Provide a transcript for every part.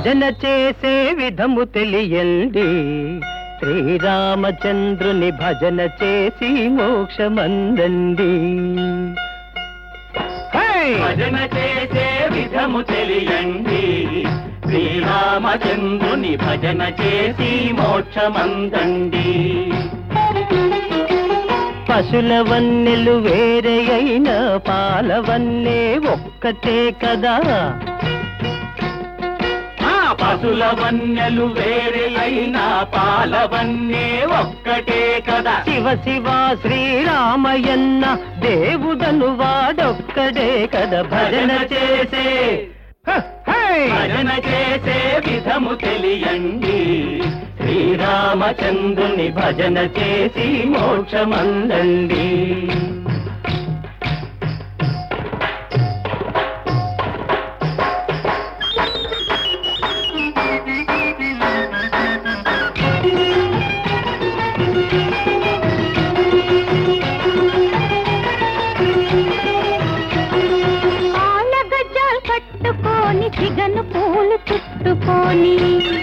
భజన చేసే విధము తెలియండి శ్రీరామచంద్రుని భజన చేసి మోక్షమందండి హై! భజన చేసే విధము తెలియండి శ్రీరామచంద్రుని భజన చేసి మోక్షమందండి పశుల వన్నెలు వేరే అయినా పాలవన్నే ఒక్కటే కదా ఆ పశుల వన్యలు వేరే అయినా పాలవన్నే ఒక్కటే కదా శివ శివ శ్రీరామయ్యన్న దేవుడను వాడొక్కడే కదా భజన చేసే హ, హై! భజన చేసే విధము తెలియండి శ్రీరామచంద్రుని భజన చేసి మోక్షమందండి ఆల గజ్జాలు కట్టుకొని చిగను పూలు చుట్టుకొని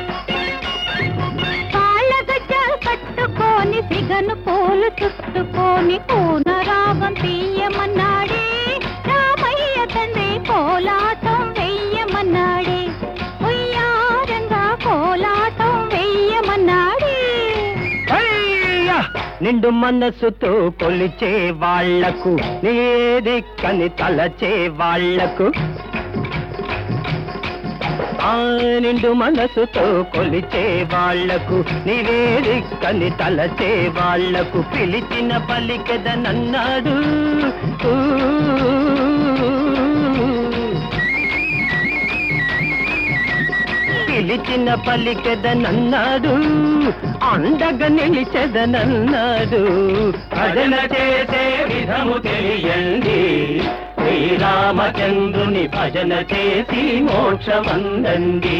కాళ్ళ గజ్జాలు కట్టుకొని సిగను పూలు చుట్టుకొని పూన రాగం తీయమన్నాడే రామయ్య తండ్రి కోలాటం వెయ్యమన్నాడే ఉయ్యారంగా కోలాటం వెయ్యమన్నాడే అయ్యా! నిండు మనసుతో కొలిచే వాళ్లకు నీదిక్కని తలచే వాళ్లకు ఆ నిండు మనసుతో కొలిచే వాళ్లకు నివేదిక్కని తలచే వాళ్లకు పిలిచిన పలికెదనన్నాడు ఊ. పిలిచిన పలికెదనన్నాడు అండగా నిలిచెదనన్నాడు భజన చేసే విధము తెలియండి శ్రీరామచంద్రుని భజన చేసి మోక్షమందండి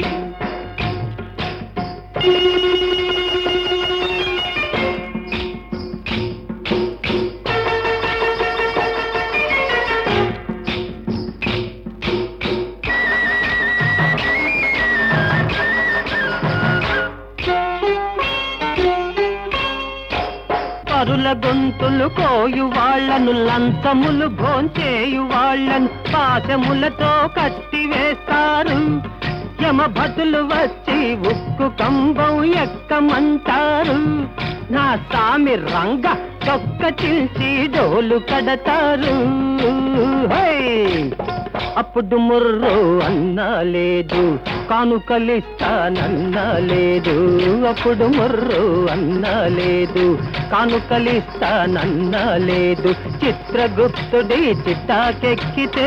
పరుల గొంతులు కోయు వాళ్లను లంచములు భోంచేయు వాళ్లను పాశములతో కట్టివేస్తారు యమభటులు వచ్చి ఉక్కు కంబం ఎక్కమంటారు నా సామి రంగ తొక్క చిల్చి డోలు కడతారు హై! అప్పుడు ముర్రు అన్నా లేదు కానుకలిస్తానన్నా లేదు అప్పుడు ముర్రు అన్నా లేదు కానుకలిస్తానన్నా లేదు చిత్రగుప్తుడి చిట్టాకెక్కితే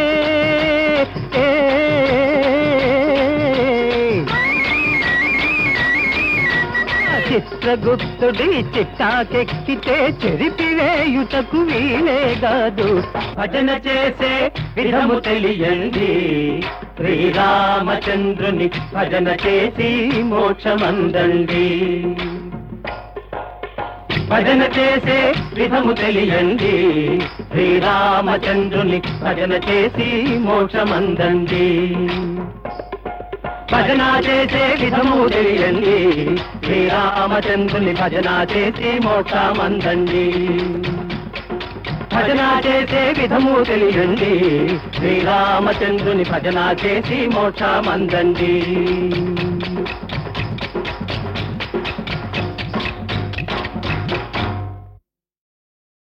ఏ చిత్రగుప్తుడి చిట్టాకెక్కితే చెరిపివేయుటకు వీలే కాదు భజన చేసే విధము తెలియండి శ్రీరామచంద్రుని భజన చేసి మోక్షమందండి భజన చేసే విధము తెలియండి శ్రీరామచంద్రుని భజన చేసి మోక్షమందండి భజన చేసే విధము తెలియండి శ్రీరామచంద్రుని భజన చేసి మోక్షమందండి భజన చేసే విధము తెలియండి శ్రీరామచంద్రుని భజన చేసి మోక్షమందండి